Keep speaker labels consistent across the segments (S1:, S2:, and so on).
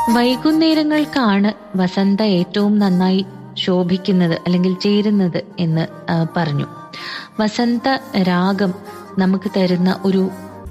S1: വൈകുന്നേരങ്ങൾക്കാണ് വസന്ത ഏറ്റവും നന്നായി ശോഭിക്കുന്നത് അല്ലെങ്കിൽ ചേരുന്നത് എന്ന് ആ, പറഞ്ഞു വസന്ത രാഗം നമുക്ക് തരുന്ന ഒരു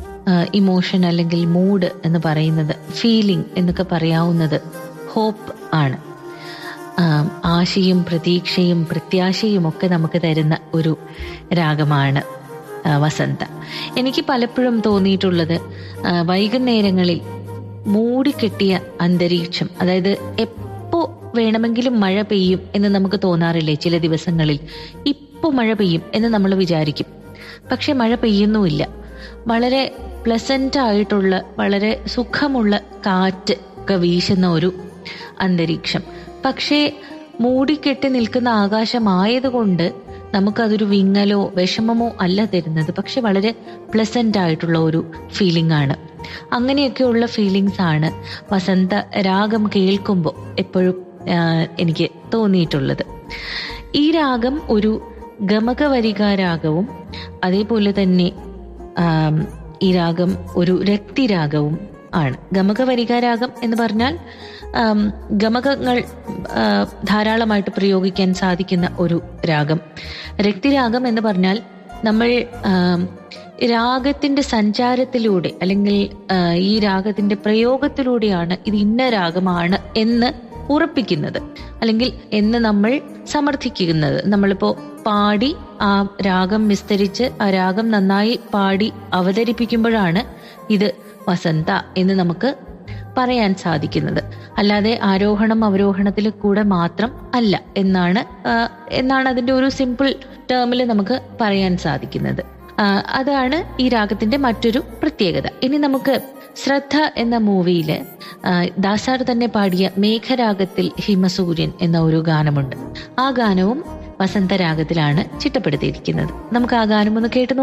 S1: ഇമോഷൻ അല്ലെങ്കിൽ മൂഡ് എന്ന് പറയുന്നത് ഫീലിംഗ് എന്നൊക്കെ പറയാവുന്നത് ഹോപ്പ് ആണ് ആം, ആശയും പ്രതീക്ഷയും പ്രത്യാശയും ഒക്കെ നമുക്ക് തരുന്ന ഒരു രാഗമാണ് ആ, വസന്ത എനിക്ക് പലപ്പോഴും തോന്നിയിട്ടുള്ളത് ആ, വൈകുന്നേരങ്ങളിൽ മൂടിക്കെട്ടിയ അന്തരീക്ഷം അതായത് എപ്പോ വേണമെങ്കിലും മഴ പെയ്യും എന്ന് നമുക്ക് തോന്നാറില്ലേ ചില ദിവസങ്ങളിൽ ഇപ്പൊ മഴ പെയ്യും എന്ന് നമ്മൾ വിചാരിക്കും പക്ഷെ മഴ പെയ്യുന്നുമില്ല വളരെ പ്ലസന്റ് ആയിട്ടുള്ള വളരെ സുഖമുള്ള കാറ്റ് ഒക്കെ വീശുന്ന ഒരു അന്തരീക്ഷം പക്ഷേ മൂടിക്കെട്ടി നിൽക്കുന്ന ആകാശമായതുകൊണ്ട് നമുക്കതൊരു വിങ്ങലോ വിഷമമോ അല്ല തരുന്നത് പക്ഷെ വളരെ പ്ലസന്റ് ആയിട്ടുള്ള ഒരു ഫീലിംഗ് ആണ് അങ്ങനെയൊക്കെയുള്ള ഫീലിങ്സ് ആണ് വസന്ത രാഗം കേൾക്കുമ്പോൾ എപ്പോഴും ആ, എനിക്ക് തോന്നിയിട്ടുള്ളത് ഈ രാഗം ഒരു ഗമകവരിക രാഗവും അതേപോലെ തന്നെ ആം, ഈ രാഗം ഒരു രക്തിരാഗവും ആണ് ഗമകവരിക രാഗം എന്ന് പറഞ്ഞാൽ ആം, ഗമകങ്ങൾ ആ, ധാരാളമായിട്ട് പ്രയോഗിക്കാൻ സാധിക്കുന്ന ഒരു രാഗം രക്തിരാഗം എന്ന് പറഞ്ഞാൽ നമ്മൾ ആം, രാഗത്തിന്റെ സഞ്ചാരത്തിലൂടെ അല്ലെങ്കിൽ ആ, ഈ രാഗത്തിന്റെ പ്രയോഗത്തിലൂടെയാണ് ഇത് ഇന്ന രാഗമാണ് എന്ന് ഉറപ്പിക്കുന്നത് അല്ലെങ്കിൽ എന്ന് നമ്മൾ സമർത്ഥിക്കുന്നത് നമ്മളിപ്പോ പാടി ആ രാഗം വിസ്തരിച്ച് ആ രാഗം നന്നായി പാടി അവതരിപ്പിക്കുമ്പോഴാണ് ഇത് വസന്ത എന്ന് നമുക്ക് പറയാൻ സാധിക്കുന്നത് അല്ലാതെ ആരോഹണം അവരോഹണത്തിൽ കൂടെ മാത്രം അല്ല എന്നാണ് ആ, എന്നാണ് അതിന്റെ ഒരു സിമ്പിൾ ടേമിൽ നമുക്ക് പറയാൻ സാധിക്കുന്നത് ആ, അതാണ് ഈ രാഗത്തിന്റെ മറ്റൊരു പ്രത്യേകത ഇനി നമുക്ക് ശ്രദ്ധ എന്ന മൂവിയില് ആ, ദാസാർ തന്നെ പാടിയ മേഘരാഗത്തിൽ ഹിമസൂര്യൻ എന്ന ഒരു ഗാനമുണ്ട് ആ ഗാനവും വസന്തരാഗത്തിലാണ് ചിട്ടപ്പെടുത്തിയിരിക്കുന്നത് നമുക്ക് ആ ഗാനം ഒന്ന് കേട്ട്